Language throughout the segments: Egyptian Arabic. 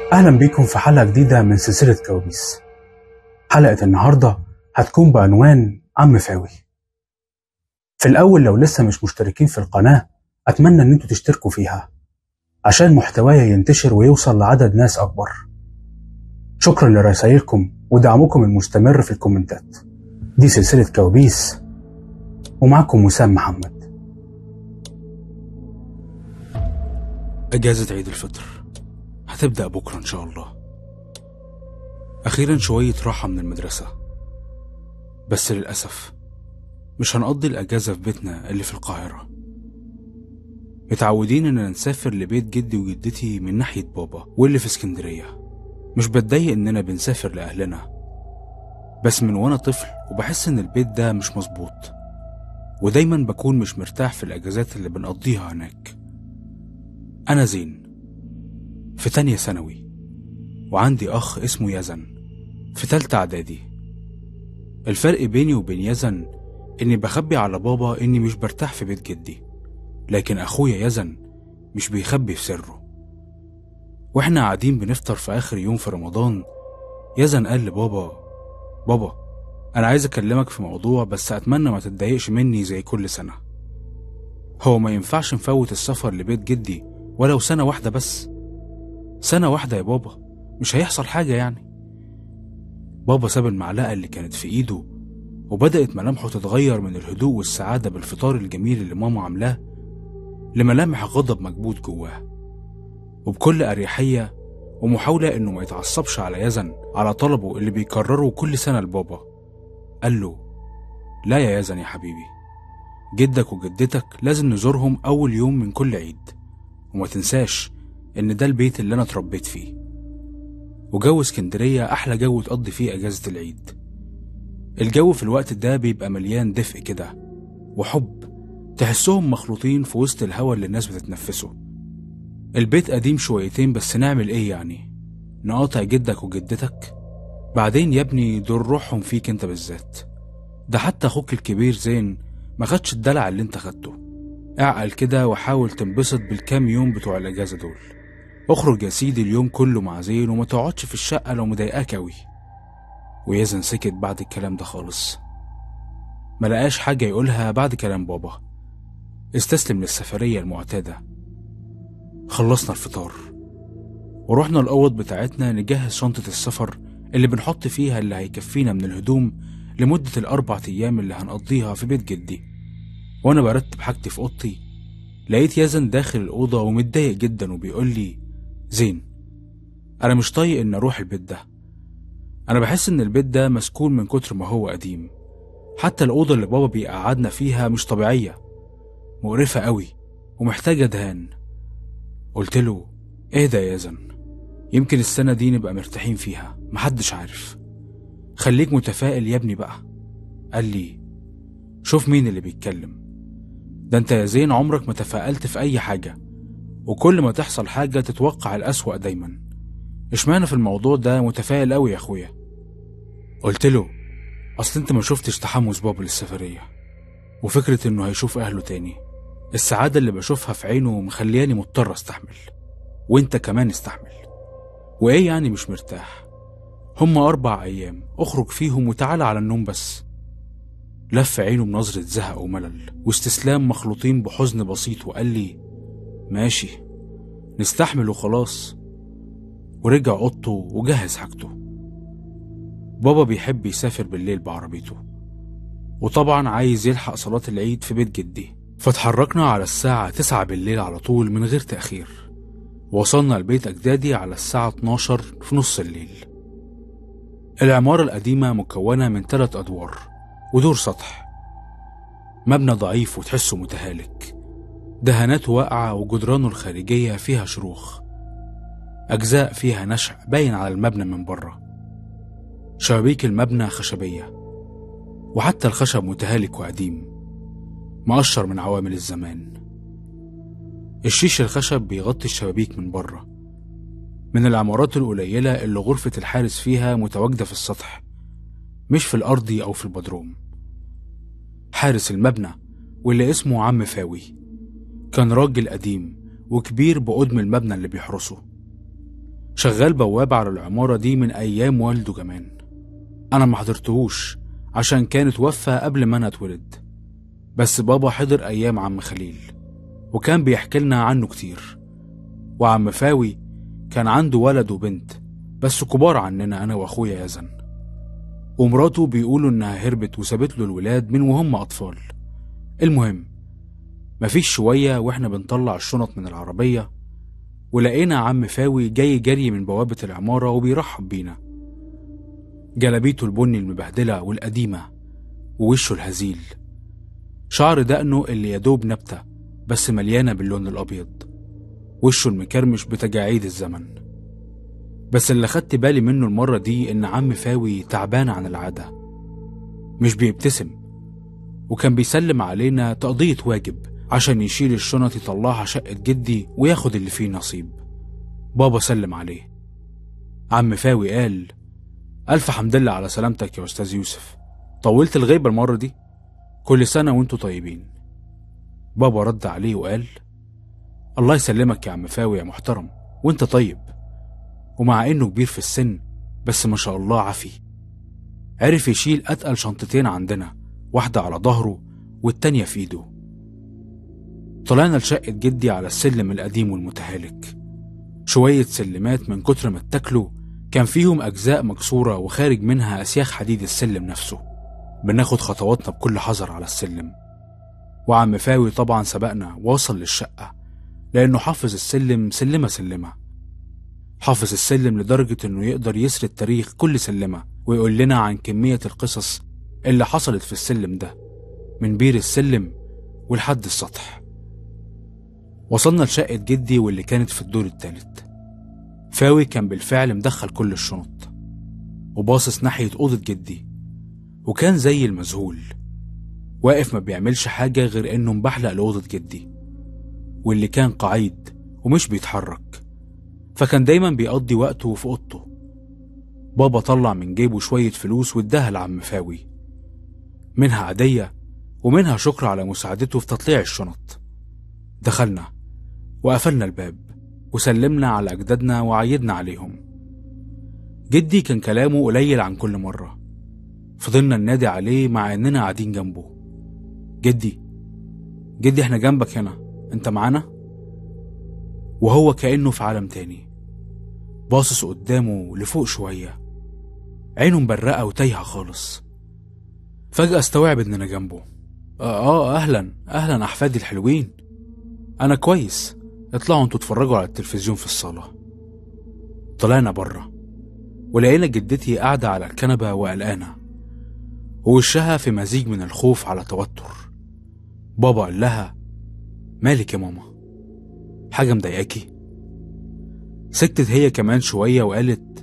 أهلا بيكم في حلقة جديدة من سلسلة كوابيس حلقة النهاردة هتكون بعنوان عم فاوي في الأول لو لسه مش مشتركين في القناة أتمنى إن انتوا تشتركوا فيها عشان محتوايا ينتشر ويوصل لعدد ناس أكبر شكرا لرسائلكم ودعمكم المستمر في الكومنتات دي سلسلة كوابيس ومعكم وسام محمد أجازة عيد الفطر هتبدأ بكرة إن شاء الله أخيرا شوية راحة من المدرسة بس للأسف مش هنقضي الأجازة في بيتنا اللي في القاهرة متعودين إننا نسافر لبيت جدي وجدتي من ناحية بابا واللي في اسكندرية مش بتضايق إننا بنسافر لأهلنا بس من وأنا طفل وبحس إن البيت ده مش مظبوط ودايما بكون مش مرتاح في الأجازات اللي بنقضيها هناك أنا زين في تانية ثانوي وعندي أخ اسمه يزن في تالتة إعدادي الفرق بيني وبين يزن إني بخبي على بابا إني مش برتاح في بيت جدي لكن أخويا يزن مش بيخبي في سره وإحنا قاعدين بنفطر في آخر يوم في رمضان يزن قال لبابا بابا أنا عايز أكلمك في موضوع بس أتمنى ما تتضايقش مني زي كل سنة هو ما ينفعش نفوت السفر لبيت جدي ولو سنة واحدة بس سنة واحدة يا بابا مش هيحصل حاجة يعني بابا ساب المعلقة اللي كانت في إيده وبدأت ملامحه تتغير من الهدوء والسعادة بالفطار الجميل اللي ماما عاملاه لملامح غضب مكبوت جواه وبكل أريحية ومحاولة إنه ما يتعصبش على يزن على طلبه اللي بيكرره كل سنة لبابا قال له لا يا يزن يا حبيبي جدك وجدتك لازم نزورهم أول يوم من كل عيد وما تنساش إن ده البيت اللي أنا اتربيت فيه وجو اسكندرية أحلى جو تقضي فيه أجازة العيد الجو في الوقت ده بيبقى مليان دفء كده وحب تحسهم مخلوطين في وسط الهوا اللي الناس بتتنفسه البيت قديم شويتين بس نعمل ايه يعني نقاطع جدك وجدتك بعدين يا ابني دول روحهم فيك انت بالذات ده حتى اخوك الكبير زين ما خدش الدلع اللي انت خدته اعقل كده وحاول تنبسط بالكام يوم بتوع الاجازه دول اخرج يا سيدي اليوم كله مع زين وما تقعدش في الشقه لو مضايقاك اوي ويزن سكت بعد الكلام ده خالص ما لقاش حاجه يقولها بعد كلام بابا استسلم للسفريه المعتاده خلصنا الفطار ورحنا الأوض بتاعتنا نجهز شنطة السفر اللي بنحط فيها اللي هيكفينا من الهدوم لمدة الأربع أيام اللي هنقضيها في بيت جدي وأنا برتب حاجتي في أوضتي لقيت يزن داخل الأوضة ومتضايق جدا وبيقول لي زين أنا مش طايق إن أروح البيت ده أنا بحس إن البيت ده مسكون من كتر ما هو قديم حتى الأوضة اللي بابا بيقعدنا فيها مش طبيعية مقرفة قوي ومحتاجة دهان قلت له اهدى يا يزن يمكن السنة دي نبقى مرتاحين فيها محدش عارف خليك متفائل يا ابني بقى قال لي شوف مين اللي بيتكلم ده انت يا زين عمرك ما تفائلت في اي حاجة وكل ما تحصل حاجة تتوقع الأسوأ دايما اشمعنى في الموضوع ده متفائل قوي يا اخويا قلت له اصل انت ما شفتش تحمس بابا للسفرية وفكرة انه هيشوف اهله تاني السعادة اللي بشوفها في عينه مخلياني مضطر استحمل وانت كمان استحمل وايه يعني مش مرتاح هما اربع ايام اخرج فيهم وتعالى على النوم بس لف عينه بنظرة زهق وملل واستسلام مخلوطين بحزن بسيط وقال لي ماشي نستحمل وخلاص ورجع اوضته وجهز حاجته بابا بيحب يسافر بالليل بعربيته وطبعا عايز يلحق صلاة العيد في بيت جدي فاتحركنا على الساعة تسعة بالليل على طول من غير تأخير وصلنا لبيت أجدادي على الساعة 12 في نص الليل العمارة القديمة مكونة من ثلاث أدوار ودور سطح مبنى ضعيف وتحسه متهالك دهانات واقعة وجدرانه الخارجية فيها شروخ أجزاء فيها نشع باين على المبنى من بره شبابيك المبنى خشبية وحتى الخشب متهالك وقديم مقشر من عوامل الزمان الشيش الخشب بيغطي الشبابيك من بره من العمارات القليلة اللي غرفة الحارس فيها متواجدة في السطح مش في الأرضي أو في البدروم حارس المبنى واللي اسمه عم فاوي كان راجل قديم وكبير بقدم المبنى اللي بيحرسه شغال بواب على العمارة دي من أيام والده كمان أنا ما حضرتهوش عشان كان اتوفى قبل ما أنا اتولد بس بابا حضر أيام عم خليل وكان بيحكي لنا عنه كتير وعم فاوي كان عنده ولد وبنت بس كبار عننا أنا وأخويا يزن ومراته بيقولوا إنها هربت وسابت له الولاد من وهم أطفال المهم مفيش شوية وإحنا بنطلع الشنط من العربية ولقينا عم فاوي جاي جري من بوابة العمارة وبيرحب بينا جلابيته البني المبهدلة والقديمة ووشه الهزيل شعر دقنه اللي يدوب نبتة بس مليانة باللون الأبيض وشه المكرمش بتجاعيد الزمن بس اللي خدت بالي منه المرة دي إن عم فاوي تعبان عن العادة مش بيبتسم وكان بيسلم علينا تقضية واجب عشان يشيل الشنط يطلعها شقة جدي وياخد اللي فيه نصيب بابا سلم عليه عم فاوي قال ألف حمد لله على سلامتك يا أستاذ يوسف طولت الغيبة المرة دي كل سنة وانتوا طيبين بابا رد عليه وقال الله يسلمك يا عم فاوي يا محترم وانت طيب ومع انه كبير في السن بس ما شاء الله عفي عرف يشيل أتقل شنطتين عندنا واحدة على ظهره والتانية في ايده طلعنا لشقة جدي على السلم القديم والمتهالك شوية سلمات من كتر ما اتاكلوا كان فيهم أجزاء مكسورة وخارج منها أسياخ حديد السلم نفسه بناخد خطواتنا بكل حذر على السلم وعم فاوي طبعا سبقنا واصل للشقة لأنه حافظ السلم سلمة سلمة حافظ السلم لدرجة إنه يقدر يسرد تاريخ كل سلمة ويقول لنا عن كمية القصص اللي حصلت في السلم ده من بير السلم ولحد السطح وصلنا لشقة جدي واللي كانت في الدور التالت فاوي كان بالفعل مدخل كل الشنط وباصص ناحية أوضة جدي وكان زي المذهول واقف ما بيعملش حاجة غير إنه مبحلق لأوضة جدي واللي كان قعيد ومش بيتحرك فكان دايما بيقضي وقته في أوضته بابا طلع من جيبه شوية فلوس واداها لعم فاوي منها عادية ومنها شكر على مساعدته في تطليع الشنط دخلنا وقفلنا الباب وسلمنا على أجدادنا وعيدنا عليهم جدي كان كلامه قليل عن كل مرة فضلنا ننادي عليه مع إننا قاعدين جنبه جدي جدي احنا جنبك هنا انت معانا وهو كأنه في عالم تاني باصص قدامه لفوق شوية عينه مبرقة وتايهة خالص فجأة استوعب إننا جنبه آه, آه أهلا أهلا أحفادي الحلوين أنا كويس اطلعوا انتوا اتفرجوا على التلفزيون في الصالة طلعنا بره ولقينا جدتي قاعدة على الكنبة وقلقانة ووشها في مزيج من الخوف على توتر بابا قال لها مالك يا ماما حاجة مضايقاكي سكتت هي كمان شوية وقالت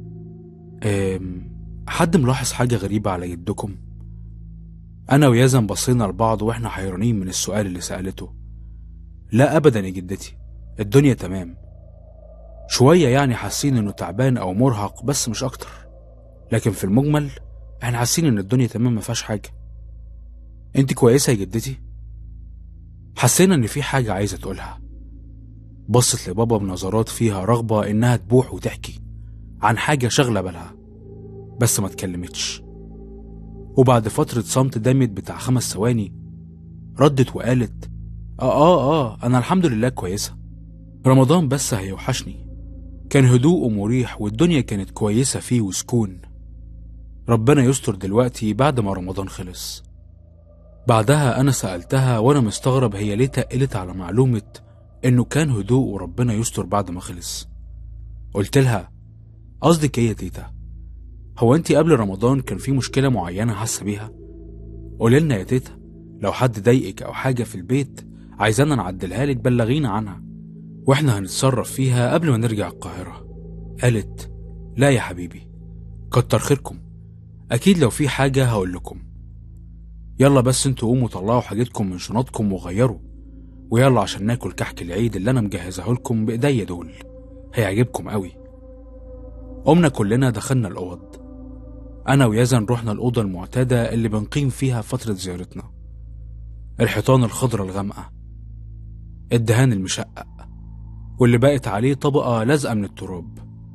أم حد ملاحظ حاجة غريبة على جدكم أنا ويزن بصينا لبعض وإحنا حيرانين من السؤال اللي سألته لا أبدا يا جدتي الدنيا تمام شوية يعني حاسين إنه تعبان أو مرهق بس مش أكتر لكن في المجمل إحنا حاسين إن الدنيا تمام مفيهاش حاجة أنت كويسة يا جدتي حسينا إن في حاجة عايزة تقولها بصت لبابا بنظرات فيها رغبة إنها تبوح وتحكي عن حاجة شغلة بالها بس ما اتكلمتش وبعد فترة صمت دامت بتاع خمس ثواني ردت وقالت آه آه آه أنا الحمد لله كويسة رمضان بس هيوحشني كان هدوء ومريح والدنيا كانت كويسة فيه وسكون ربنا يستر دلوقتي بعد ما رمضان خلص بعدها أنا سألتها وأنا مستغرب هي ليه تقلت على معلومة إنه كان هدوء وربنا يستر بعد ما خلص قلت لها قصدك إيه يا تيتا هو أنت قبل رمضان كان في مشكلة معينة حاسة بيها قولي لنا يا تيتا لو حد ضايقك أو حاجة في البيت عايزانا نعدلها لك بلغينا عنها واحنا هنتصرف فيها قبل ما نرجع القاهرة قالت لا يا حبيبي كتر خيركم أكيد لو في حاجة هقول لكم يلا بس انتوا قوموا طلعوا حاجتكم من شنطكم وغيروا ويلا عشان ناكل كحك العيد اللي أنا مجهزه لكم بإيديا دول هيعجبكم قوي قمنا كلنا دخلنا الأوض أنا ويزن رحنا الأوضة المعتادة اللي بنقيم فيها فترة زيارتنا الحيطان الخضرة الغامقة الدهان المشقق واللي بقت عليه طبقة لازقة من التراب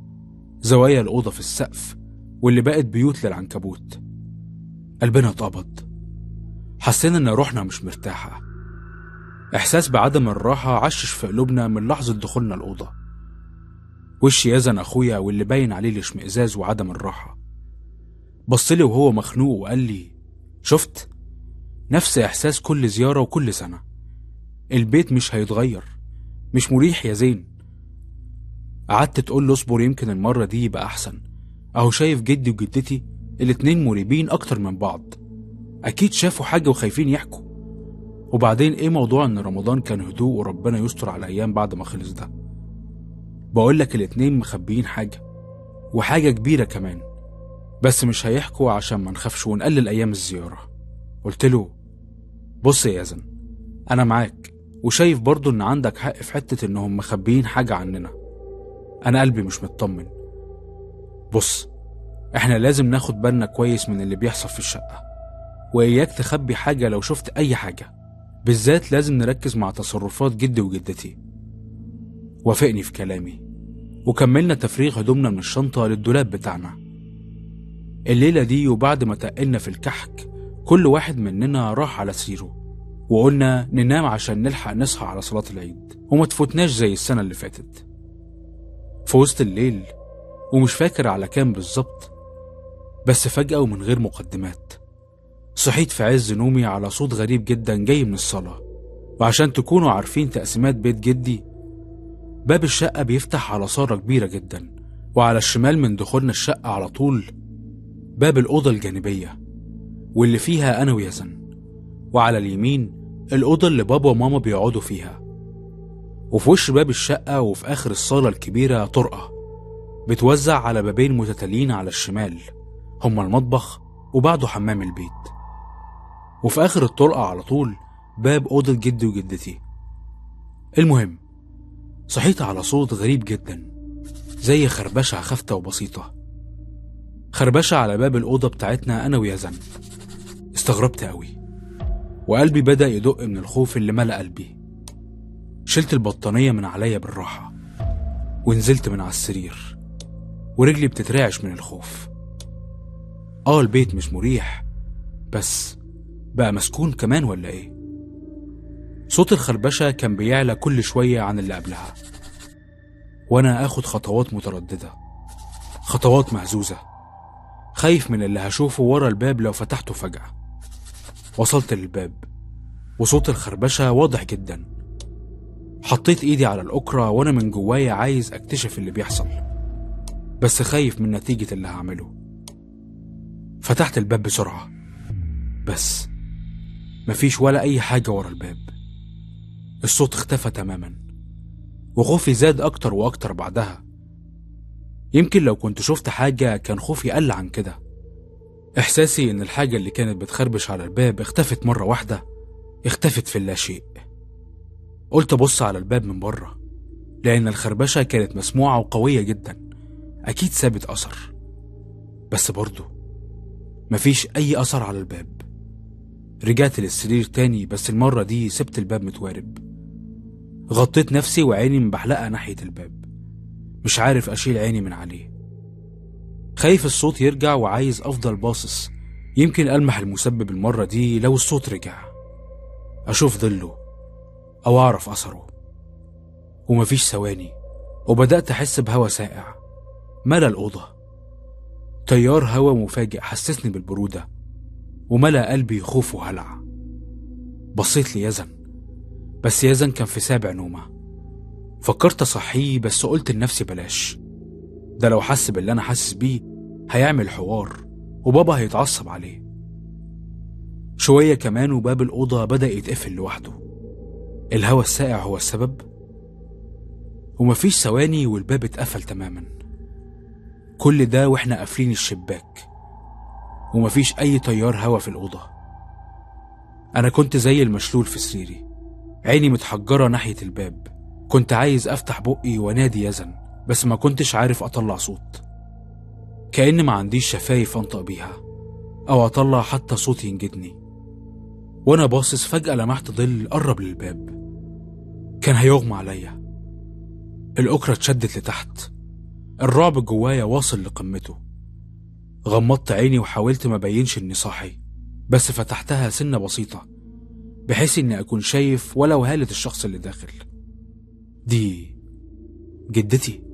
زوايا الأوضة في السقف واللي بقت بيوت للعنكبوت قلبنا اتقبض حسينا إن روحنا مش مرتاحة إحساس بعدم الراحة عشش في قلوبنا من لحظة دخولنا الأوضة وش يزن أخويا واللي باين عليه الاشمئزاز وعدم الراحة بصلي وهو مخنوق وقال لي شفت نفس إحساس كل زيارة وكل سنة البيت مش هيتغير مش مريح يا زين قعدت تقول له اصبر يمكن المرة دي يبقى أحسن أهو شايف جدي وجدتي الاتنين مريبين أكتر من بعض أكيد شافوا حاجة وخايفين يحكوا وبعدين إيه موضوع إن رمضان كان هدوء وربنا يستر على الأيام بعد ما خلص ده بقول لك الاتنين مخبيين حاجة وحاجة كبيرة كمان بس مش هيحكوا عشان ما نخافش ونقلل أيام الزيارة قلت له بص يا يزن أنا معاك وشايف برضو إن عندك حق في حتة إنهم مخبيين حاجة عننا أنا قلبي مش مطمن بص إحنا لازم ناخد بالنا كويس من اللي بيحصل في الشقة وإياك تخبي حاجة لو شفت أي حاجة بالذات لازم نركز مع تصرفات جدي وجدتي وافقني في كلامي وكملنا تفريغ هدومنا من الشنطة للدولاب بتاعنا الليلة دي وبعد ما تقلنا في الكحك كل واحد مننا راح على سريره وقلنا ننام عشان نلحق نصحى على صلاة العيد وما تفوتناش زي السنة اللي فاتت في وسط الليل ومش فاكر على كام بالظبط بس فجأة ومن غير مقدمات صحيت في عز نومي على صوت غريب جدا جاي من الصالة وعشان تكونوا عارفين تقسيمات بيت جدي باب الشقة بيفتح على صالة كبيرة جدا وعلى الشمال من دخولنا الشقة على طول باب الأوضة الجانبية واللي فيها أنا ويزن وعلى اليمين الأوضة اللي بابا وماما بيقعدوا فيها وفي وش باب الشقة وفي آخر الصالة الكبيرة طرقة بتوزع على بابين متتاليين على الشمال هما المطبخ وبعده حمام البيت وفي آخر الطرقة على طول باب أوضة جدي وجدتي المهم صحيت على صوت غريب جدا زي خربشة خافتة وبسيطة خربشة على باب الأوضة بتاعتنا أنا ويزن استغربت أوي وقلبي بدأ يدق من الخوف اللي ملأ قلبي شلت البطانية من عليا بالراحة ونزلت من على السرير ورجلي بتترعش من الخوف اه البيت مش مريح بس بقى مسكون كمان ولا ايه صوت الخربشة كان بيعلى كل شوية عن اللي قبلها وانا اخد خطوات مترددة خطوات مهزوزة خايف من اللي هشوفه ورا الباب لو فتحته فجأة وصلت للباب وصوت الخربشة واضح جدا حطيت ايدي على الأكرة وانا من جوايا عايز اكتشف اللي بيحصل بس خايف من نتيجة اللي هعمله فتحت الباب بسرعة بس مفيش ولا أي حاجة ورا الباب الصوت اختفى تماما وخوفي زاد أكتر وأكتر بعدها يمكن لو كنت شفت حاجة كان خوفي قل عن كده إحساسي إن الحاجة اللي كانت بتخربش على الباب اختفت مرة واحدة اختفت في اللاشيء قلت أبص على الباب من بره لأن الخربشة كانت مسموعة وقوية جدا أكيد سابت أثر بس برضه مفيش أي أثر على الباب رجعت للسرير تاني بس المرة دي سبت الباب متوارب غطيت نفسي وعيني مبحلقة ناحية الباب مش عارف أشيل عيني من عليه خايف الصوت يرجع وعايز أفضل باصص يمكن ألمح المسبب المرة دي لو الصوت رجع أشوف ظله أو أعرف أثره ومفيش ثواني وبدأت أحس بهوا ساقع ملا الأوضة تيار هوا مفاجئ حسسني بالبرودة وملأ قلبي خوف وهلع بصيت ليزن بس يزن كان في سابع نومة فكرت أصحيه بس قلت لنفسي بلاش ده لو حس باللي أنا حاسس بيه هيعمل حوار وبابا هيتعصب عليه شوية كمان وباب الأوضة بدأ يتقفل لوحده الهوا الساقع هو السبب ومفيش ثواني والباب اتقفل تماما كل ده واحنا قافلين الشباك ومفيش أي تيار هوا في الأوضة أنا كنت زي المشلول في سريري عيني متحجرة ناحية الباب كنت عايز أفتح بقي وأنادي يزن بس ما كنتش عارف أطلع صوت كأن ما عنديش شفايف أنطق بيها أو أطلع حتى صوت ينجدني وأنا باصص فجأة لمحت ظل قرب للباب كان هيغمى عليا الأكرة اتشدت لتحت الرعب جوايا واصل لقمته غمضت عيني وحاولت ما بينش اني صاحي بس فتحتها سنة بسيطة بحيث اني اكون شايف ولو هالة الشخص اللي داخل دي جدتي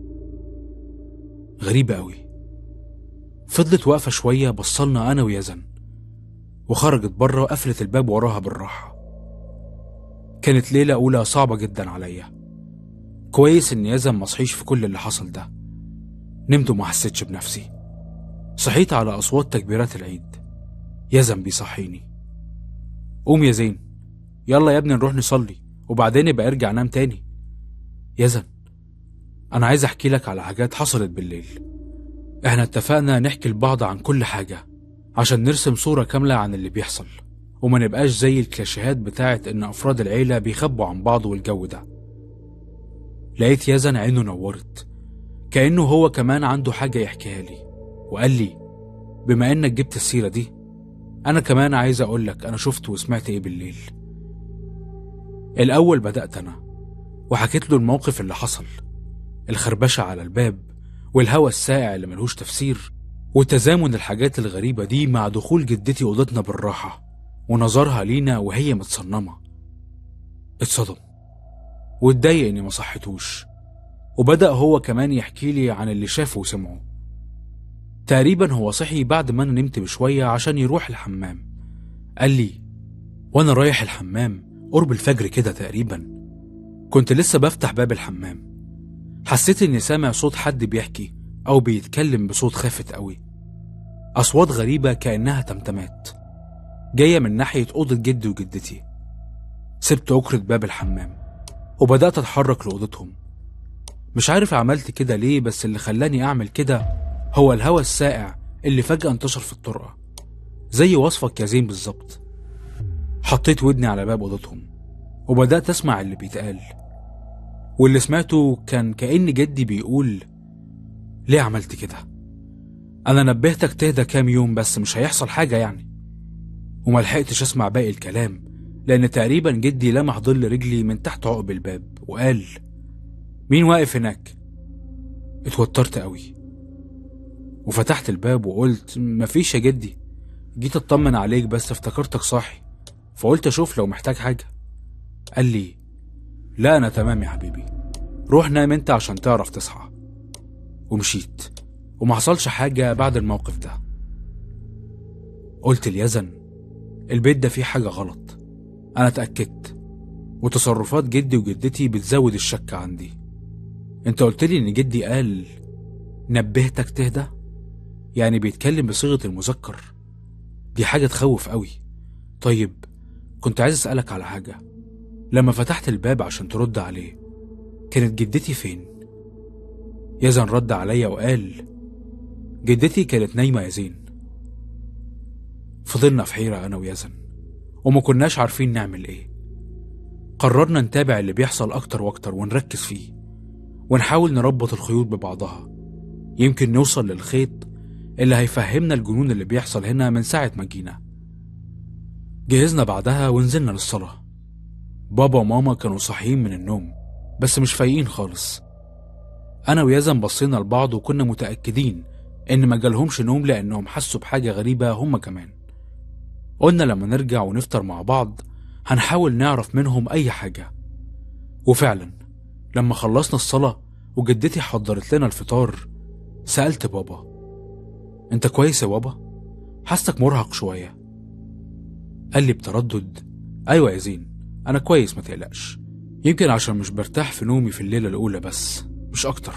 غريبة قوي فضلت واقفة شوية بصلنا أنا ويزن وخرجت بره وقفلت الباب وراها بالراحة كانت ليلة أولى صعبة جدا عليا كويس إن يزن مصحيش في كل اللي حصل ده نمت وما حسيتش بنفسي صحيت على أصوات تكبيرات العيد يزن بيصحيني قوم يا زين يلا يا ابني نروح نصلي وبعدين يبقى ارجع نام تاني يزن أنا عايز أحكي لك على حاجات حصلت بالليل إحنا اتفقنا نحكي لبعض عن كل حاجة عشان نرسم صورة كاملة عن اللي بيحصل وما نبقاش زي الكلاشيهات بتاعت إن أفراد العيلة بيخبوا عن بعض والجو ده لقيت يزن عينه نورت كأنه هو كمان عنده حاجة يحكيها لي وقال لي بما إنك جبت السيرة دي أنا كمان عايز أقول لك أنا شفت وسمعت إيه بالليل الأول بدأت أنا وحكيت له الموقف اللي حصل الخربشة على الباب والهوا الساقع اللي ملهوش تفسير وتزامن الحاجات الغريبة دي مع دخول جدتي أوضتنا بالراحة ونظرها لينا وهي متصنمة اتصدم واتضايق إني ما صحتوش وبدأ هو كمان يحكي لي عن اللي شافه وسمعه تقريبا هو صحي بعد ما أنا نمت بشوية عشان يروح الحمام قال لي وأنا رايح الحمام قرب الفجر كده تقريبا كنت لسه بفتح باب الحمام حسيت إني سامع صوت حد بيحكي أو بيتكلم بصوت خافت قوي أصوات غريبة كأنها تمتمات جاية من ناحية أوضة جدي وجدتي سبت أكرة باب الحمام وبدأت أتحرك لأوضتهم مش عارف عملت كده ليه بس اللي خلاني أعمل كده هو الهوا الساقع اللي فجأة انتشر في الطرقة زي وصفك يا زين بالظبط حطيت ودني على باب أوضتهم وبدأت أسمع اللي بيتقال واللي سمعته كان كأن جدي بيقول ليه عملت كده أنا نبهتك تهدى كام يوم بس مش هيحصل حاجة يعني وملحقتش أسمع باقي الكلام لأن تقريبا جدي لمح ظل رجلي من تحت عقب الباب وقال مين واقف هناك اتوترت قوي وفتحت الباب وقلت مفيش يا جدي جيت اطمن عليك بس افتكرتك صاحي فقلت اشوف لو محتاج حاجة قال لي لا انا تمام يا حبيبي روح نام انت عشان تعرف تصحى ومشيت وما حصلش حاجة بعد الموقف ده قلت ليزن البيت ده فيه حاجة غلط أنا اتأكدت وتصرفات جدي وجدتي بتزود الشك عندي انت قلت لي ان جدي قال نبهتك تهدى يعني بيتكلم بصيغة المذكر دي حاجة تخوف قوي طيب كنت عايز أسألك على حاجة لما فتحت الباب عشان ترد عليه كانت جدتي فين يزن رد عليا وقال جدتي كانت نايمة يا زين فضلنا في حيرة أنا ويزن وما كناش عارفين نعمل إيه قررنا نتابع اللي بيحصل أكتر وأكتر ونركز فيه ونحاول نربط الخيوط ببعضها يمكن نوصل للخيط اللي هيفهمنا الجنون اللي بيحصل هنا من ساعة ما جينا جهزنا بعدها ونزلنا للصلاة بابا وماما كانوا صاحيين من النوم بس مش فايقين خالص أنا ويزن بصينا لبعض وكنا متأكدين إن ما جالهمش نوم لأنهم حسوا بحاجة غريبة هما كمان قلنا لما نرجع ونفطر مع بعض هنحاول نعرف منهم أي حاجة وفعلا لما خلصنا الصلاة وجدتي حضرت لنا الفطار سألت بابا أنت كويس يا بابا؟ حاسك مرهق شوية قال لي بتردد أيوة يا زين أنا كويس ما تقلقش يمكن عشان مش برتاح في نومي في الليلة الأولى بس مش أكتر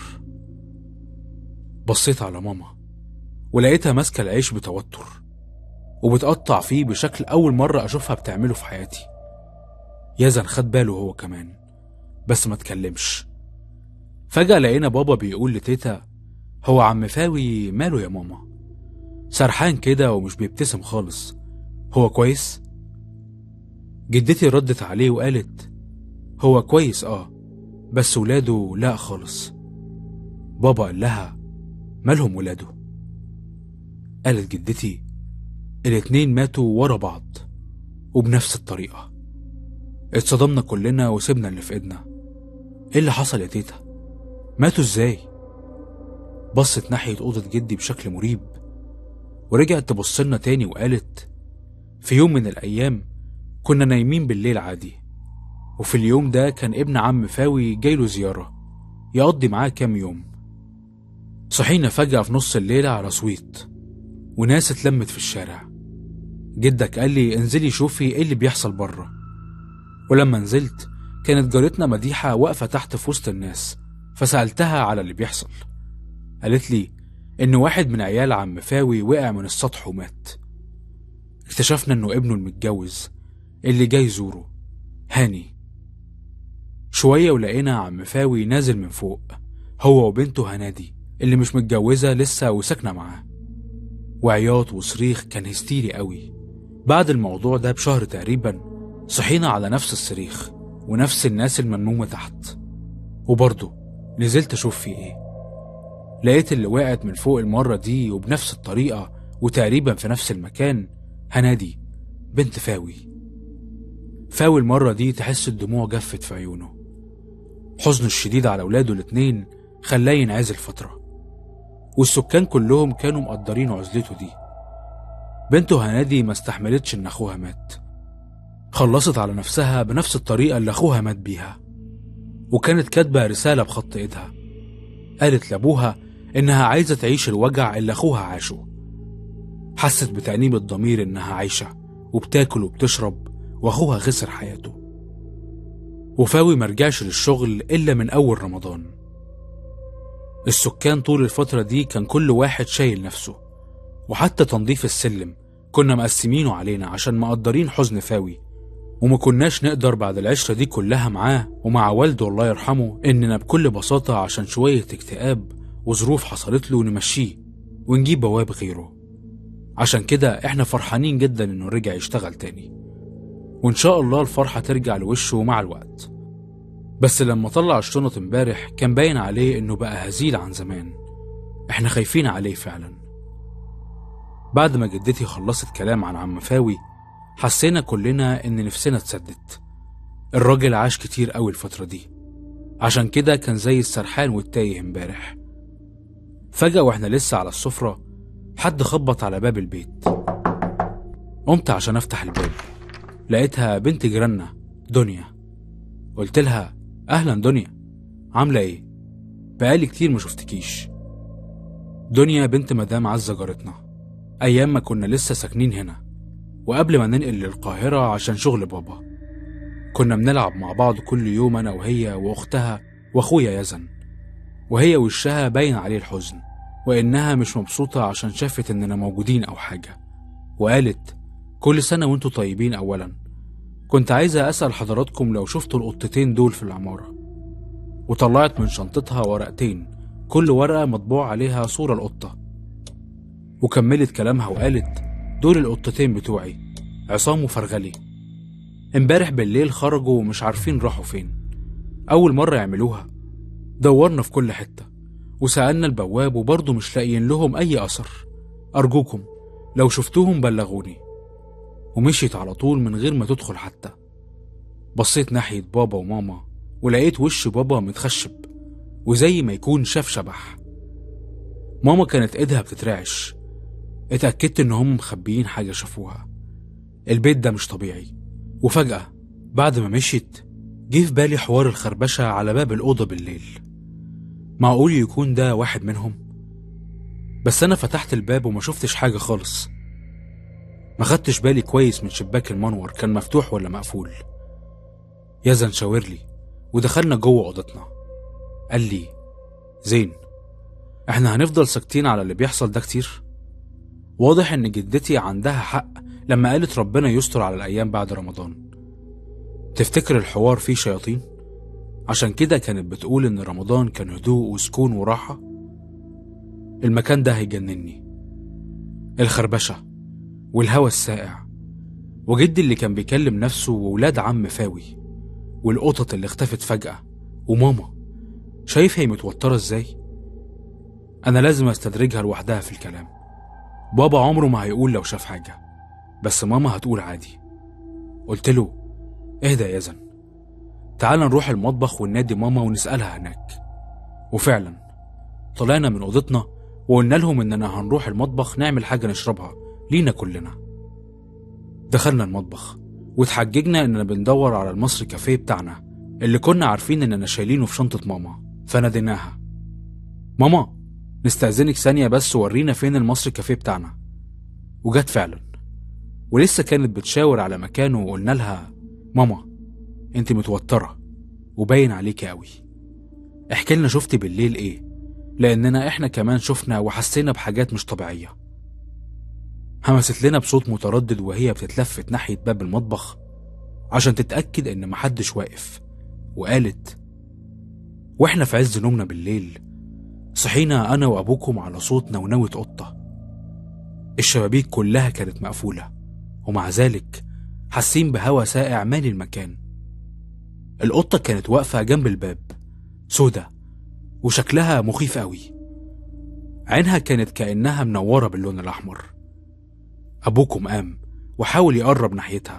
بصيت على ماما ولقيتها ماسكة العيش بتوتر وبتقطع فيه بشكل أول مرة أشوفها بتعمله في حياتي يزن خد باله هو كمان بس ما تكلمش فجأة لقينا بابا بيقول لتيتا هو عم فاوي ماله يا ماما سرحان كده ومش بيبتسم خالص هو كويس جدتي ردت عليه وقالت هو كويس اه بس ولاده لا خالص بابا قال لها مالهم ولاده قالت جدتي الاتنين ماتوا ورا بعض وبنفس الطريقة اتصدمنا كلنا وسيبنا اللي في ايدنا ايه اللي حصل يا تيتا ماتوا ازاي بصت ناحية أوضة جدي بشكل مريب ورجعت تبصلنا تاني وقالت في يوم من الأيام كنا نايمين بالليل عادي وفي اليوم ده كان ابن عم فاوي جايله زيارة يقضي معاه كام يوم صحينا فجأة في نص الليلة على صويت وناس اتلمت في الشارع جدك قال لي انزلي شوفي ايه اللي بيحصل بره ولما نزلت كانت جارتنا مديحة واقفة تحت في وسط الناس فسألتها على اللي بيحصل قالت لي إن واحد من عيال عم فاوي وقع من السطح ومات اكتشفنا إنه ابنه المتجوز اللي جاي يزوره هاني شوية ولقينا عم فاوي نازل من فوق هو وبنته هنادي اللي مش متجوزة لسه وساكنة معاه وعياط وصريخ كان هستيري قوي بعد الموضوع ده بشهر تقريبا صحينا على نفس الصريخ ونفس الناس المنومة تحت وبرضه نزلت أشوف في إيه لقيت اللي وقعت من فوق المرة دي وبنفس الطريقة وتقريبا في نفس المكان هنادي بنت فاوي فاوي المرة دي تحس الدموع جفت في عيونه حزنه الشديد على ولاده الاتنين خلاه ينعزل فترة والسكان كلهم كانوا مقدرين عزلته دي بنته هنادي ما استحملتش ان اخوها مات خلصت على نفسها بنفس الطريقة اللي اخوها مات بيها وكانت كاتبة رسالة بخط ايدها قالت لابوها انها عايزة تعيش الوجع اللي اخوها عاشه حست بتأنيب الضمير انها عايشة وبتاكل وبتشرب واخوها خسر حياته وفاوي مرجعش للشغل الا من اول رمضان السكان طول الفترة دي كان كل واحد شايل نفسه وحتى تنظيف السلم كنا مقسمينه علينا عشان مقدرين حزن فاوي وما كناش نقدر بعد العشرة دي كلها معاه ومع والده الله يرحمه إننا بكل بساطة عشان شوية اكتئاب وظروف حصلت له نمشيه ونجيب بواب غيره عشان كده احنا فرحانين جدا انه رجع يشتغل تاني وان شاء الله الفرحة ترجع لوشه مع الوقت بس لما طلع الشنط امبارح كان باين عليه انه بقى هزيل عن زمان احنا خايفين عليه فعلا بعد ما جدتي خلصت كلام عن عم فاوي حسينا كلنا ان نفسنا اتسدت الراجل عاش كتير قوي الفترة دي عشان كده كان زي السرحان والتايه امبارح فجأة واحنا لسه على السفرة حد خبط على باب البيت قمت عشان افتح الباب لقيتها بنت جيراننا دنيا قلت لها اهلا دنيا عامله ايه بقالي كتير ما شفتكيش دنيا بنت مدام عزة جارتنا ايام ما كنا لسه ساكنين هنا وقبل ما ننقل للقاهرة عشان شغل بابا كنا بنلعب مع بعض كل يوم انا وهي واختها واخويا يزن وهي وشها باين عليه الحزن وانها مش مبسوطة عشان شافت اننا موجودين او حاجة وقالت كل سنة وانتوا طيبين اولا كنت عايزة أسأل حضراتكم لو شفتوا القطتين دول في العمارة وطلعت من شنطتها ورقتين كل ورقة مطبوع عليها صورة القطة وكملت كلامها وقالت دول القطتين بتوعي عصام وفرغلي امبارح بالليل خرجوا ومش عارفين راحوا فين أول مرة يعملوها دورنا في كل حتة وسألنا البواب وبرضه مش لاقيين لهم أي أثر أرجوكم لو شفتوهم بلغوني ومشيت على طول من غير ما تدخل حتى بصيت ناحية بابا وماما ولقيت وش بابا متخشب وزي ما يكون شاف شبح ماما كانت ايدها بتترعش اتأكدت ان هم مخبيين حاجة شافوها البيت ده مش طبيعي وفجأة بعد ما مشيت جه في بالي حوار الخربشة على باب الأوضة بالليل معقول يكون ده واحد منهم بس أنا فتحت الباب وما شفتش حاجة خالص ما خدتش بالي كويس من شباك المنور كان مفتوح ولا مقفول يزن شاور لي ودخلنا جوه اوضتنا قال لي زين احنا هنفضل ساكتين على اللي بيحصل ده كتير واضح ان جدتي عندها حق لما قالت ربنا يستر على الايام بعد رمضان تفتكر الحوار فيه شياطين عشان كده كانت بتقول ان رمضان كان هدوء وسكون وراحه المكان ده هيجنني الخربشه والهوا الساقع وجدي اللي كان بيكلم نفسه وولاد عم فاوي والقطط اللي اختفت فجأة وماما شايف هي متوترة ازاي؟ أنا لازم استدرجها لوحدها في الكلام بابا عمره ما هيقول لو شاف حاجة بس ماما هتقول عادي قلت له اهدى يا يزن تعال نروح المطبخ وننادي ماما ونسألها هناك وفعلا طلعنا من أوضتنا وقلنا لهم إننا هنروح المطبخ نعمل حاجة نشربها لينا كلنا دخلنا المطبخ واتحججنا إننا بندور على المصري كافيه بتاعنا اللي كنا عارفين إننا شايلينه في شنطة ماما فناديناها ماما نستأذنك ثانية بس ورينا فين المصري كافيه بتاعنا وجت فعلا ولسه كانت بتشاور على مكانه وقلنا لها ماما انت متوترة وباين عليكي قوي احكي لنا شفتي بالليل ايه لاننا احنا كمان شفنا وحسينا بحاجات مش طبيعية همست لنا بصوت متردد وهي بتتلفت ناحية باب المطبخ عشان تتأكد ان محدش واقف وقالت واحنا في عز نومنا بالليل صحينا انا وابوكم على صوت نونوة قطة الشبابيك كلها كانت مقفولة ومع ذلك حاسين بهوا ساقع مالي المكان القطة كانت واقفة جنب الباب سودة وشكلها مخيف قوي عينها كانت كأنها منورة باللون الأحمر أبوكم قام وحاول يقرب ناحيتها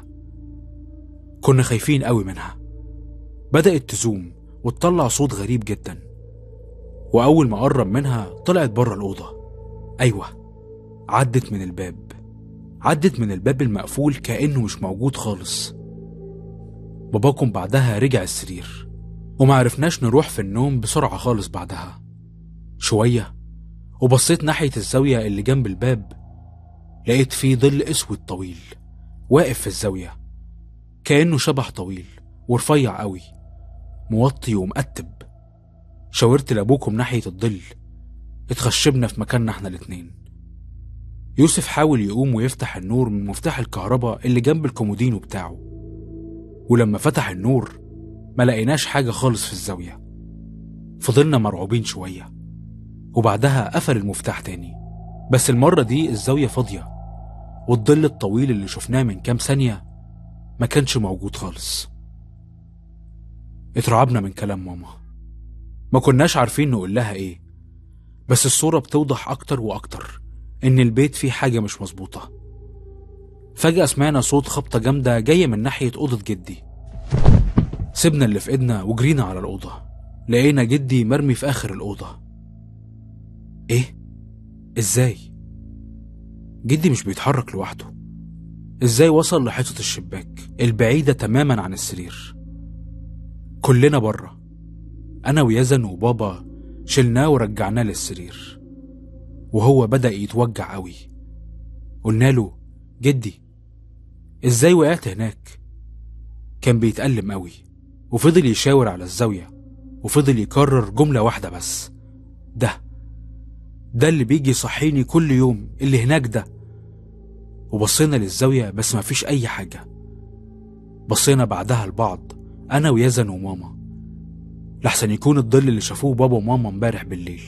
كنا خايفين قوي منها بدأت تزوم وتطلع صوت غريب جدا وأول ما قرب منها طلعت بره الأوضة أيوة عدت من الباب عدت من الباب المقفول كأنه مش موجود خالص باباكم بعدها رجع السرير وما عرفناش نروح في النوم بسرعة خالص بعدها شوية وبصيت ناحية الزاوية اللي جنب الباب لقيت فيه ظل اسود طويل واقف في الزاوية كأنه شبح طويل ورفيع قوي موطي ومقتب شاورت لأبوكم ناحية الظل اتخشبنا في مكاننا احنا الاتنين يوسف حاول يقوم ويفتح النور من مفتاح الكهرباء اللي جنب الكومودينو بتاعه ولما فتح النور ما لقيناش حاجة خالص في الزاوية فضلنا مرعوبين شوية وبعدها قفل المفتاح تاني بس المرة دي الزاوية فاضية والظل الطويل اللي شفناه من كام ثانية ما كانش موجود خالص اترعبنا من كلام ماما ما كناش عارفين نقول لها ايه بس الصورة بتوضح أكتر وأكتر إن البيت فيه حاجة مش مظبوطة فجأة سمعنا صوت خبطة جامدة جاية من ناحية أوضة جدي سيبنا اللي في إيدنا وجرينا على الأوضة لقينا جدي مرمي في آخر الأوضة إيه؟ إزاي؟ جدي مش بيتحرك لوحده إزاي وصل لحيطة الشباك البعيدة تماما عن السرير كلنا بره أنا ويزن وبابا شلناه ورجعناه للسرير وهو بدأ يتوجع قوي قلنا له جدي ازاي وقعت هناك كان بيتألم قوي وفضل يشاور على الزاوية وفضل يكرر جملة واحدة بس ده ده اللي بيجي يصحيني كل يوم اللي هناك ده وبصينا للزاوية بس مفيش أي حاجة بصينا بعدها لبعض أنا ويزن وماما لحسن يكون الظل اللي شافوه بابا وماما امبارح بالليل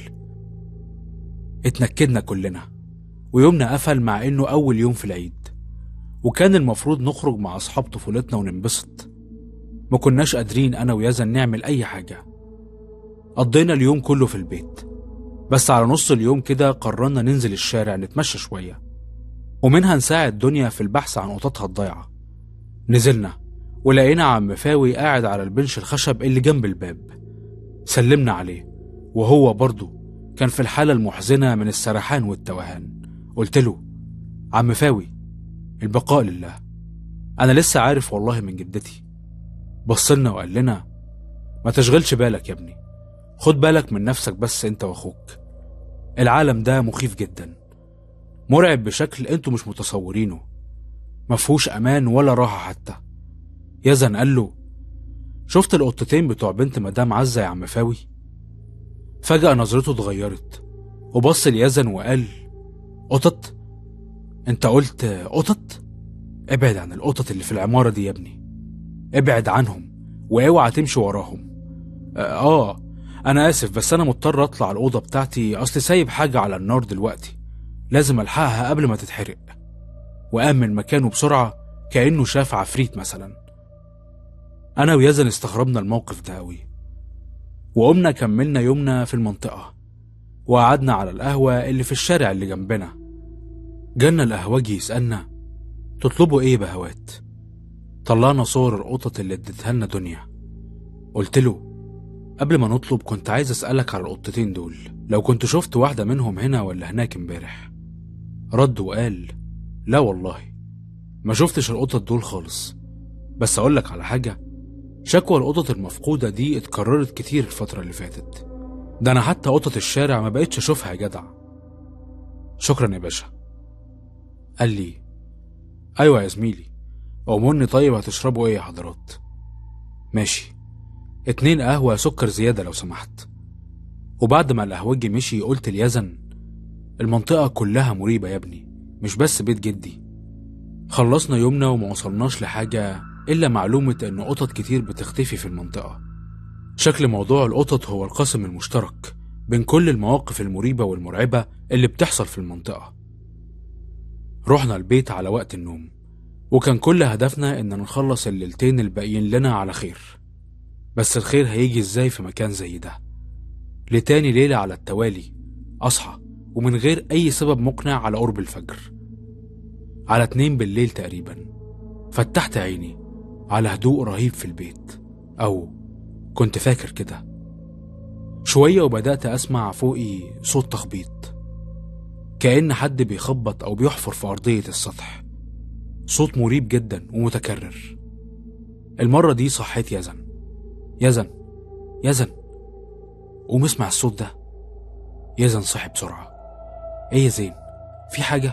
اتنكدنا كلنا ويومنا قفل مع انه اول يوم في العيد وكان المفروض نخرج مع اصحاب طفولتنا وننبسط ما كناش قادرين انا ويزن نعمل اي حاجه قضينا اليوم كله في البيت بس على نص اليوم كده قررنا ننزل الشارع نتمشى شويه ومنها نساعد دنيا في البحث عن قططها الضايعه نزلنا ولقينا عم فاوي قاعد على البنش الخشب اللي جنب الباب سلمنا عليه وهو برضه كان في الحالة المحزنة من السرحان والتوهان قلت له عم فاوي البقاء لله أنا لسه عارف والله من جدتي بصلنا وقال لنا ما تشغلش بالك يا ابني خد بالك من نفسك بس انت واخوك العالم ده مخيف جدا مرعب بشكل انتوا مش متصورينه مفهوش امان ولا راحة حتى يزن قال له شفت القطتين بتوع بنت مدام عزة يا عم فاوي فجأة نظرته اتغيرت وبص ليزن وقال قطط انت قلت قطط ابعد عن القطط اللي في العمارة دي يا ابني ابعد عنهم واوعى تمشي وراهم اه انا اسف بس انا مضطر اطلع الاوضه بتاعتي اصل سايب حاجه على النار دلوقتي لازم الحقها قبل ما تتحرق وقام من مكانه بسرعه كانه شاف عفريت مثلا انا ويزن استغربنا الموقف ده قوي وقمنا كملنا يومنا في المنطقه وقعدنا على القهوه اللي في الشارع اللي جنبنا جالنا القهوجي يسالنا تطلبوا ايه بهوات طلعنا صور القطط اللي اديتها لنا دنيا قلت له قبل ما نطلب كنت عايز أسألك على القطتين دول لو كنت شفت واحدة منهم هنا ولا هناك امبارح رد وقال لا والله ما شفتش القطط دول خالص بس أقولك على حاجة شكوى القطط المفقودة دي اتكررت كتير الفترة اللي فاتت ده أنا حتى قطط الشارع ما بقتش أشوفها يا جدع شكرا يا باشا قال لي أيوة يا زميلي أمرني طيب هتشربوا إيه يا حضرات ماشي اتنين قهوة سكر زيادة لو سمحت وبعد ما القهوجي مشي قلت ليزن المنطقة كلها مريبة يا ابني مش بس بيت جدي خلصنا يومنا وما وصلناش لحاجة إلا معلومة إن قطط كتير بتختفي في المنطقة شكل موضوع القطط هو القاسم المشترك بين كل المواقف المريبة والمرعبة اللي بتحصل في المنطقة رحنا البيت على وقت النوم وكان كل هدفنا إن نخلص الليلتين الباقيين لنا على خير بس الخير هيجي ازاي في مكان زي ده لتاني ليلة على التوالي أصحى ومن غير أي سبب مقنع على قرب الفجر على اتنين بالليل تقريبا فتحت عيني على هدوء رهيب في البيت أو كنت فاكر كده شوية وبدأت أسمع فوقي صوت تخبيط كأن حد بيخبط أو بيحفر في أرضية السطح صوت مريب جدا ومتكرر المرة دي صحيت يزن يزن يزن قوم اسمع الصوت ده يزن صحي بسرعة ايه يا زين في حاجة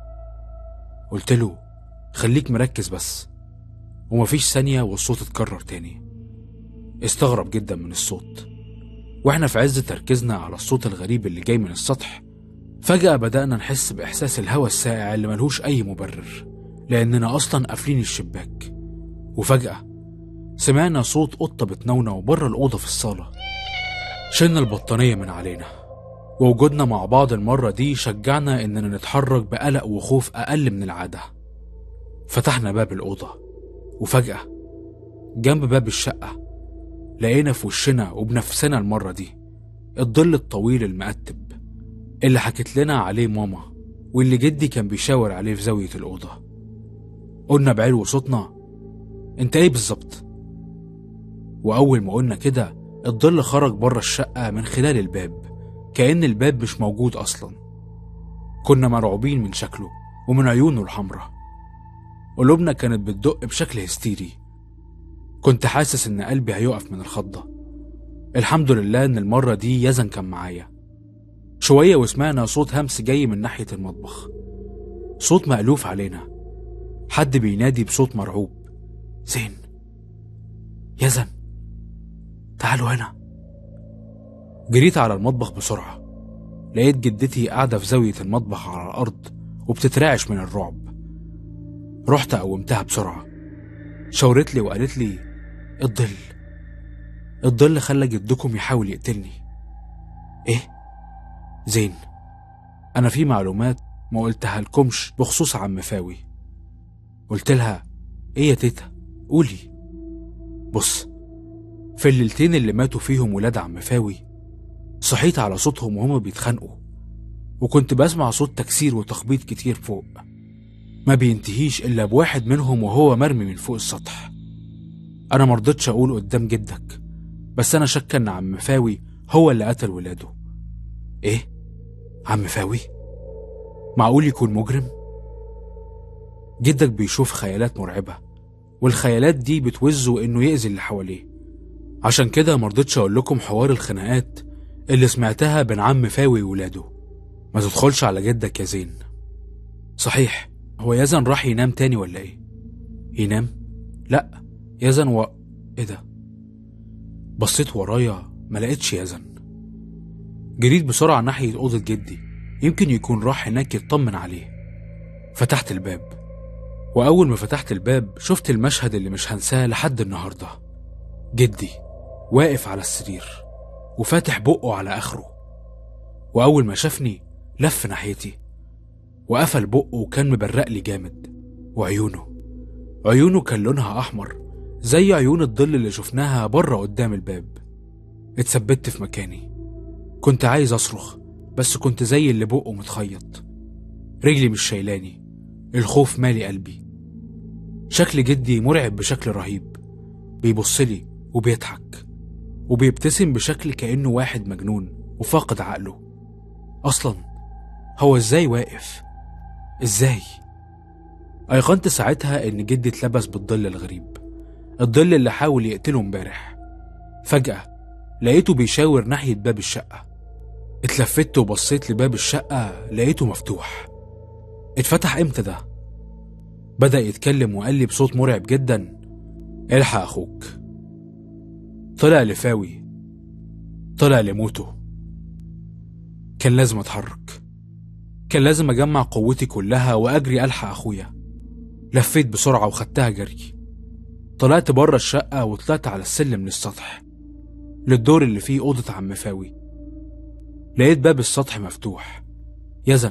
قلت له خليك مركز بس ومفيش ثانية والصوت اتكرر تاني استغرب جدا من الصوت واحنا في عز تركيزنا على الصوت الغريب اللي جاي من السطح فجأة بدأنا نحس بإحساس الهواء الساقع اللي ملهوش أي مبرر لأننا أصلا قافلين الشباك وفجأة سمعنا صوت قطة بتنونو بره الأوضة في الصالة شلنا البطانية من علينا ووجودنا مع بعض المرة دي شجعنا إننا نتحرك بقلق وخوف أقل من العادة فتحنا باب الأوضة وفجأة جنب باب الشقة لقينا في وشنا وبنفسنا المرة دي الظل الطويل المقتب اللي حكت لنا عليه ماما واللي جدي كان بيشاور عليه في زاوية الأوضة قلنا بعلو صوتنا انت ايه بالظبط وأول ما قلنا كده الظل خرج بره الشقة من خلال الباب كأن الباب مش موجود أصلا كنا مرعوبين من شكله ومن عيونه الحمراء قلوبنا كانت بتدق بشكل هستيري كنت حاسس إن قلبي هيقف من الخضة الحمد لله إن المرة دي يزن كان معايا شوية وسمعنا صوت همس جاي من ناحية المطبخ صوت مألوف علينا حد بينادي بصوت مرعوب زين يزن تعالوا هنا جريت على المطبخ بسرعة لقيت جدتي قاعدة في زاوية المطبخ على الأرض وبتترعش من الرعب رحت قومتها بسرعة شاورت لي وقالت لي الظل الظل خلى جدكم يحاول يقتلني ايه زين انا في معلومات ما قلتها لكمش بخصوص عم فاوي قلت لها ايه يا تيتا قولي بص في الليلتين اللي ماتوا فيهم ولاد عم فاوي صحيت على صوتهم وهما بيتخانقوا وكنت بسمع صوت تكسير وتخبيط كتير فوق ما بينتهيش إلا بواحد منهم وهو مرمي من فوق السطح أنا مرضتش أقول قدام جدك بس أنا شك إن عم فاوي هو اللي قتل ولاده إيه؟ عم فاوي؟ معقول يكون مجرم؟ جدك بيشوف خيالات مرعبة والخيالات دي بتوزه إنه يأذي اللي حواليه عشان كده مرضتش أقول لكم حوار الخناقات اللي سمعتها بين عم فاوي وولاده ما تدخلش على جدك يا زين صحيح هو يزن راح ينام تاني ولا ايه ينام لا يزن و ايه ده بصيت ورايا ما لقيتش يزن جريت بسرعة ناحية أوضة جدي يمكن يكون راح هناك يطمن عليه فتحت الباب وأول ما فتحت الباب شفت المشهد اللي مش هنساه لحد النهاردة جدي واقف على السرير وفاتح بقه على آخره وأول ما شافني لف ناحيتي وقفل بقه وكان مبرق لي جامد وعيونه عيونه كان لونها أحمر زي عيون الظل اللي شفناها بره قدام الباب اتثبت في مكاني كنت عايز أصرخ بس كنت زي اللي بقه متخيط رجلي مش شايلاني الخوف مالي قلبي شكل جدي مرعب بشكل رهيب بيبصلي وبيضحك وبيبتسم بشكل كأنه واحد مجنون وفاقد عقله أصلا هو إزاي واقف؟ إزاي؟ أيقنت ساعتها إن جدي اتلبس بالظل الغريب الظل اللي حاول يقتله امبارح فجأة لقيته بيشاور ناحية باب الشقة اتلفت وبصيت لباب الشقة لقيته مفتوح اتفتح امتى ده؟ بدأ يتكلم وقال لي بصوت مرعب جدا الحق أخوك طلع لفاوي طلع لموته كان لازم أتحرك كان لازم أجمع قوتي كلها وأجري ألحق أخويا لفيت بسرعة وخدتها جري طلعت بره الشقة وطلعت على السلم للسطح للدور اللي فيه أوضة عم فاوي لقيت باب السطح مفتوح يزن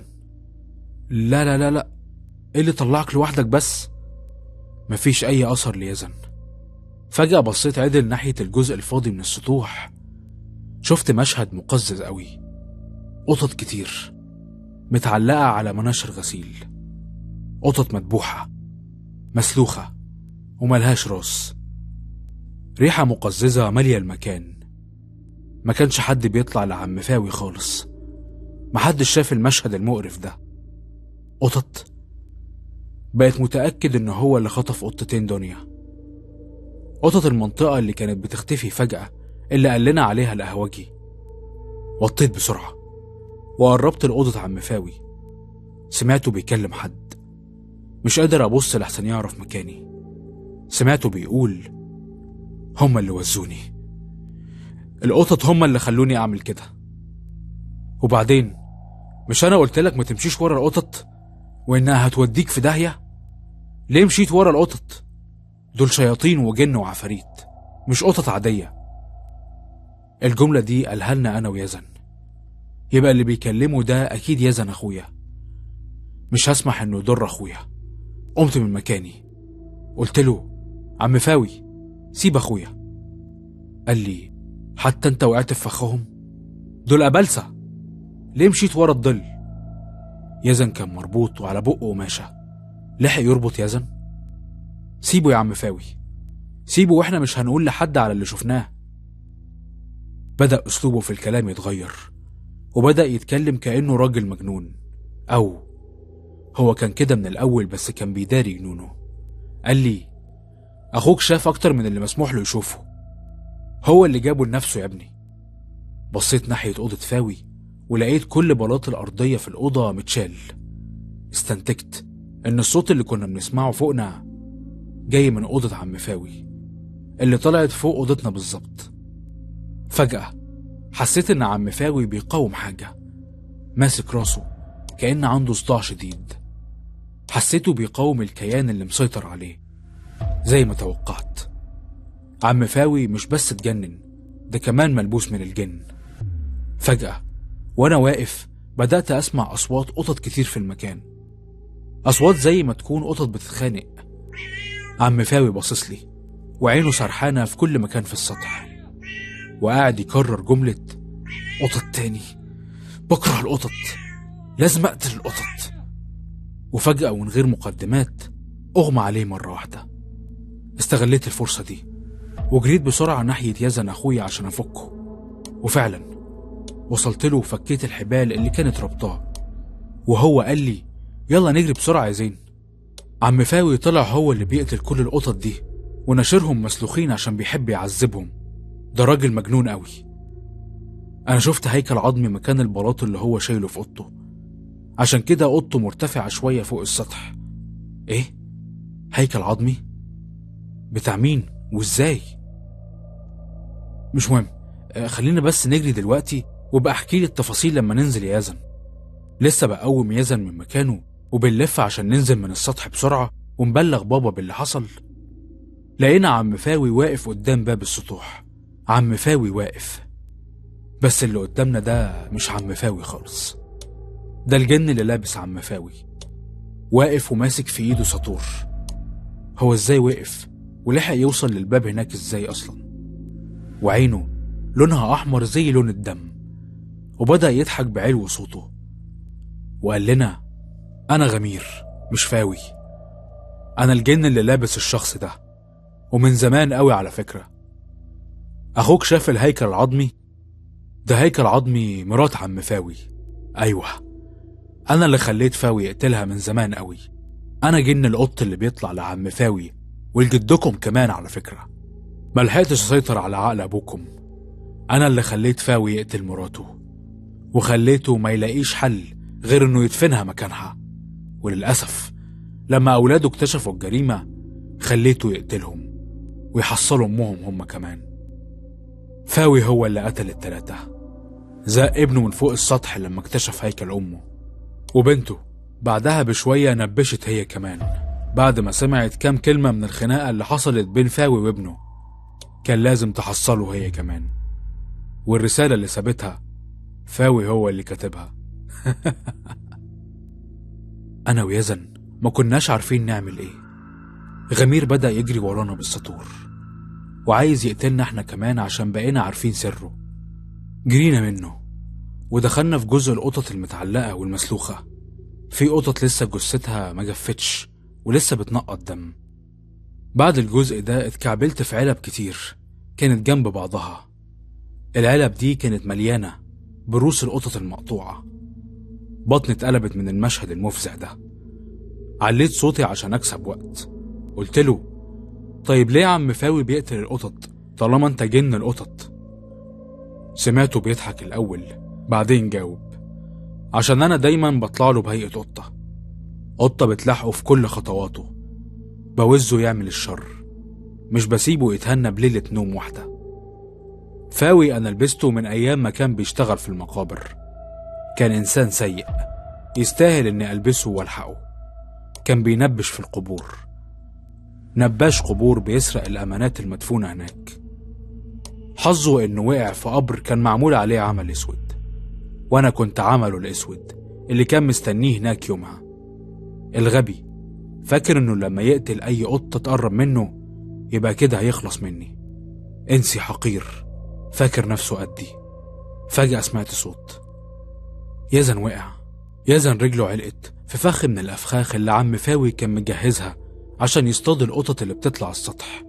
لا لا لا لا ايه اللي طلعك لوحدك بس مفيش أي أثر ليزن فجأة بصيت عدل ناحية الجزء الفاضي من السطوح شفت مشهد مقزز قوي قطط كتير متعلقة على مناشر غسيل قطط مدبوحة مسلوخة وملهاش راس ريحة مقززة مالية المكان ما كانش حد بيطلع لعم فاوي خالص محدش شاف المشهد المقرف ده قطط بقت متأكد إن هو اللي خطف قطتين دنيا قطط المنطقة اللي كانت بتختفي فجأة اللي قال لنا عليها القهوجي وطيت بسرعة وقربت لأوضة عم فاوي سمعته بيكلم حد مش قادر أبص لحسن يعرف مكاني سمعته بيقول هما اللي وزوني القطط هما اللي خلوني أعمل كده وبعدين مش أنا قلت لك ما تمشيش ورا القطط وإنها هتوديك في داهية ليه مشيت ورا القطط دول شياطين وجن وعفاريت مش قطط عادية الجملة دي قالها لنا أنا ويزن يبقى اللي بيكلمه ده أكيد يزن أخويا مش هسمح إنه يضر أخويا قمت من مكاني قلت له عم فاوي سيب أخويا قال لي حتى أنت وقعت في فخهم دول أبلسة ليه مشيت ورا الظل يزن كان مربوط وعلى بقه قماشة لحق يربط يزن سيبه يا عم فاوي سيبه واحنا مش هنقول لحد على اللي شفناه بدأ أسلوبه في الكلام يتغير وبدأ يتكلم كأنه راجل مجنون أو هو كان كده من الأول بس كان بيداري جنونه قال لي أخوك شاف أكتر من اللي مسموح له يشوفه هو اللي جابه لنفسه يا ابني بصيت ناحية أوضة فاوي ولقيت كل بلاط الأرضية في الأوضة متشال استنتجت إن الصوت اللي كنا بنسمعه فوقنا جاي من أوضة عم فاوي اللي طلعت فوق أوضتنا بالظبط فجأة حسيت إن عم فاوي بيقاوم حاجة ماسك راسه كأن عنده صداع شديد حسيته بيقاوم الكيان اللي مسيطر عليه زي ما توقعت عم فاوي مش بس اتجنن ده كمان ملبوس من الجن فجأة وأنا واقف بدأت أسمع أصوات قطط كتير في المكان أصوات زي ما تكون قطط بتتخانق عم فاوي باصص لي وعينه سرحانة في كل مكان في السطح وقاعد يكرر جملة قطط تاني بكره القطط لازم أقتل القطط وفجأة ومن غير مقدمات أغمى عليه مرة واحدة استغليت الفرصة دي وجريت بسرعة ناحية يزن أخويا عشان أفكه وفعلا وصلت له وفكيت الحبال اللي كانت ربطاه وهو قال لي يلا نجري بسرعة يا زين عم فاوي طلع هو اللي بيقتل كل القطط دي ونشرهم مسلوخين عشان بيحب يعذبهم ده راجل مجنون قوي أنا شفت هيكل عظمي مكان البلاط اللي هو شايله في أوضته عشان كده أوضته مرتفعة شوية فوق السطح إيه؟ هيكل عظمي؟ بتاع مين؟ وإزاي؟ مش مهم آه، خلينا بس نجري دلوقتي وبقى احكي لي التفاصيل لما ننزل يا يزن لسه بقوم يزن من مكانه وبنلف عشان ننزل من السطح بسرعة ونبلغ بابا باللي حصل لقينا عم فاوي واقف قدام باب السطوح عم فاوي واقف بس اللي قدامنا ده مش عم فاوي خالص ده الجن اللي لابس عم فاوي واقف وماسك في ايده سطور هو ازاي وقف ولحق يوصل للباب هناك ازاي اصلا وعينه لونها احمر زي لون الدم وبدأ يضحك بعلو صوته وقال لنا أنا غمير مش فاوي أنا الجن اللي لابس الشخص ده ومن زمان قوي على فكرة أخوك شاف الهيكل العظمي؟ ده هيكل عظمي مرات عم فاوي أيوه أنا اللي خليت فاوي يقتلها من زمان قوي أنا جن القط اللي بيطلع لعم فاوي ولجدكم كمان على فكرة ملحقتش أسيطر على عقل أبوكم أنا اللي خليت فاوي يقتل مراته وخليته ما يلاقيش حل غير إنه يدفنها مكانها وللأسف لما أولاده اكتشفوا الجريمة خليته يقتلهم ويحصلوا أمهم هم كمان فاوي هو اللي قتل التلاتة زق ابنه من فوق السطح لما اكتشف هيكل أمه وبنته بعدها بشوية نبشت هي كمان بعد ما سمعت كام كلمة من الخناقة اللي حصلت بين فاوي وابنه كان لازم تحصله هي كمان والرسالة اللي سابتها فاوي هو اللي كاتبها أنا ويزن ما كناش عارفين نعمل إيه غمير بدأ يجري ورانا بالسطور وعايز يقتلنا احنا كمان عشان بقينا عارفين سره جرينا منه ودخلنا في جزء القطط المتعلقة والمسلوخة في قطط لسه جثتها ما جفتش ولسه بتنقط دم بعد الجزء ده اتكعبلت في علب كتير كانت جنب بعضها العلب دي كانت مليانة بروس القطط المقطوعة بطني اتقلبت من المشهد المفزع ده عليت صوتي عشان أكسب وقت قلت له طيب ليه عم فاوي بيقتل القطط طالما انت جن القطط سمعته بيضحك الأول بعدين جاوب عشان أنا دايما بطلع له بهيئة قطة قطة بتلاحقه في كل خطواته بوزه يعمل الشر مش بسيبه يتهنى بليلة نوم واحدة فاوي أنا لبسته من أيام ما كان بيشتغل في المقابر كان إنسان سيء يستاهل إني ألبسه وألحقه كان بينبش في القبور نباش قبور بيسرق الأمانات المدفونة هناك حظه إنه وقع في قبر كان معمول عليه عمل أسود وأنا كنت عمله الأسود اللي كان مستنيه هناك يومها الغبي فاكر إنه لما يقتل أي قطة تقرب منه يبقى كده هيخلص مني انسي حقير فاكر نفسه قدي فجأة سمعت صوت يزن وقع يزن رجله علقت في فخ من الأفخاخ اللي عم فاوي كان مجهزها عشان يصطاد القطط اللي بتطلع السطح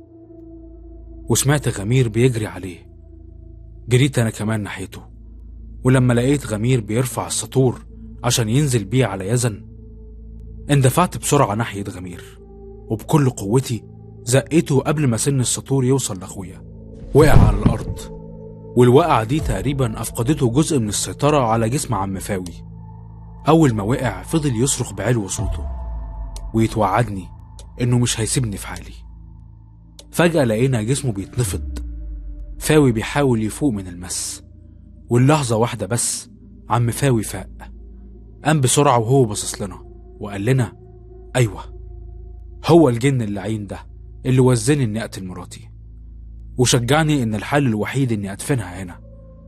وسمعت غمير بيجري عليه جريت أنا كمان ناحيته ولما لقيت غمير بيرفع السطور عشان ينزل بيه على يزن اندفعت بسرعة ناحية غمير وبكل قوتي زقيته قبل ما سن السطور يوصل لأخويا وقع على الأرض والوقعة دي تقريبا أفقدته جزء من السيطرة على جسم عم فاوي أول ما وقع فضل يصرخ بعلو صوته ويتوعدني إنه مش هيسيبني في حالي فجأة لقينا جسمه بيتنفض فاوي بيحاول يفوق من المس واللحظة واحدة بس عم فاوي فاق قام بسرعة وهو باصص لنا وقال لنا أيوة هو الجن اللعين ده اللي وزني إني أقتل مراتي وشجعني إن الحل الوحيد إني أدفنها هنا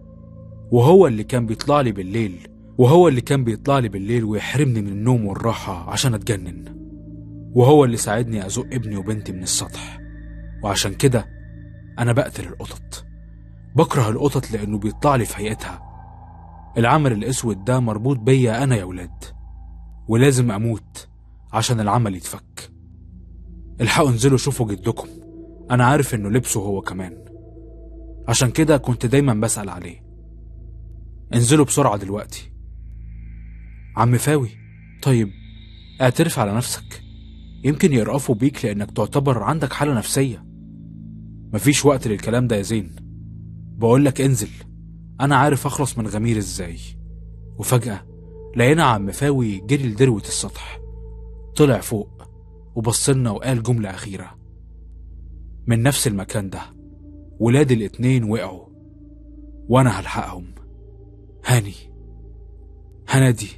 وهو اللي كان بيطلع لي بالليل وهو اللي كان بيطلع لي بالليل ويحرمني من النوم والراحة عشان أتجنن وهو اللي ساعدني أزق ابني وبنتي من السطح وعشان كده أنا بقتل القطط بكره القطط لأنه بيطلع لي في هيئتها العمل الأسود ده مربوط بيا أنا يا ولاد ولازم أموت عشان العمل يتفك الحقوا انزلوا شوفوا جدكم أنا عارف إنه لبسه هو كمان عشان كده كنت دايما بسأل عليه انزلوا بسرعة دلوقتي عم فاوي طيب اعترف على نفسك يمكن يرقفوا بيك لأنك تعتبر عندك حالة نفسية مفيش وقت للكلام ده يا زين بقولك انزل أنا عارف أخلص من غمير إزاي وفجأة لقينا عم فاوي جري لدروة السطح طلع فوق وبصلنا وقال جملة أخيرة من نفس المكان ده ولاد الاتنين وقعوا وأنا هلحقهم هاني هنادي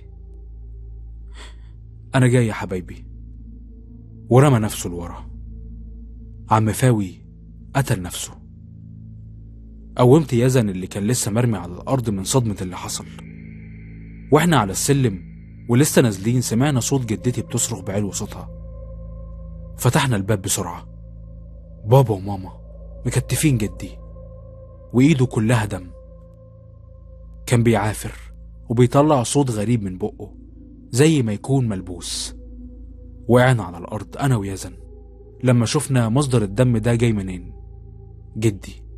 أنا جاي يا حبايبي ورمى نفسه لورا عم فاوي قتل نفسه قومت يزن اللي كان لسه مرمي على الأرض من صدمة اللي حصل واحنا على السلم ولسه نازلين سمعنا صوت جدتي بتصرخ بعلو صوتها فتحنا الباب بسرعة بابا وماما مكتفين جدي وإيده كلها دم كان بيعافر وبيطلع صوت غريب من بقه زي ما يكون ملبوس وقعنا على الأرض أنا ويزن لما شفنا مصدر الدم ده جاي منين جدي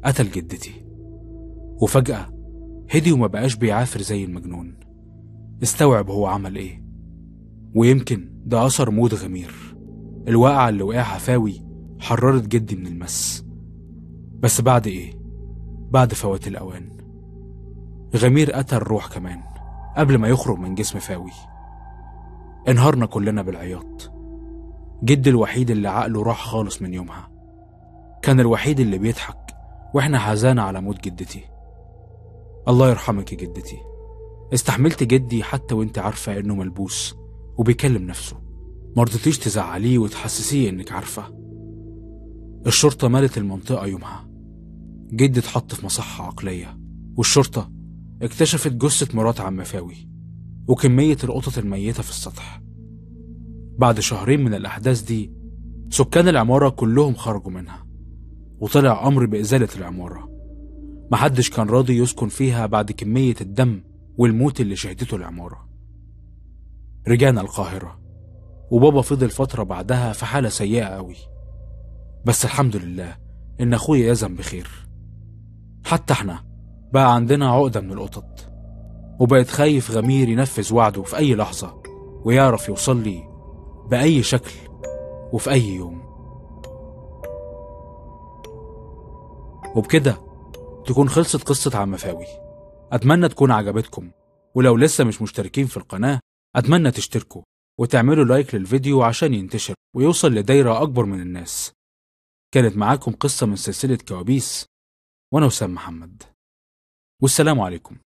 قتل جدتي وفجأة هدي وما بقاش بيعافر زي المجنون استوعب هو عمل ايه ويمكن ده أثر موت غمير الواقعة اللي وقعها فاوي حررت جدي من المس بس بعد ايه بعد فوات الأوان غمير قتل روح كمان قبل ما يخرج من جسم فاوي انهارنا كلنا بالعياط جدي الوحيد اللي عقله راح خالص من يومها كان الوحيد اللي بيضحك واحنا حزانة على موت جدتي الله يرحمك يا جدتي استحملت جدي حتى وانت عارفة انه ملبوس وبيكلم نفسه مرضتيش تزعليه وتحسسيه انك عارفة الشرطة مالت المنطقة يومها جدي اتحط في مصحة عقلية والشرطة اكتشفت جثة مرات عم فاوي وكمية القطط الميتة في السطح بعد شهرين من الأحداث دي سكان العمارة كلهم خرجوا منها وطلع أمر بإزالة العمارة محدش كان راضي يسكن فيها بعد كمية الدم والموت اللي شهدته العمارة رجعنا القاهرة وبابا فضل فترة بعدها في حالة سيئة قوي بس الحمد لله إن أخويا يزن بخير حتى احنا بقى عندنا عقدة من القطط وبقت خايف غمير ينفذ وعده في أي لحظة ويعرف يوصل لي بأي شكل وفي أي يوم وبكده تكون خلصت قصة عم فاوي أتمنى تكون عجبتكم ولو لسه مش مشتركين في القناة أتمنى تشتركوا وتعملوا لايك للفيديو عشان ينتشر ويوصل لدايرة أكبر من الناس كانت معاكم قصة من سلسلة كوابيس وأنا وسام محمد والسلام عليكم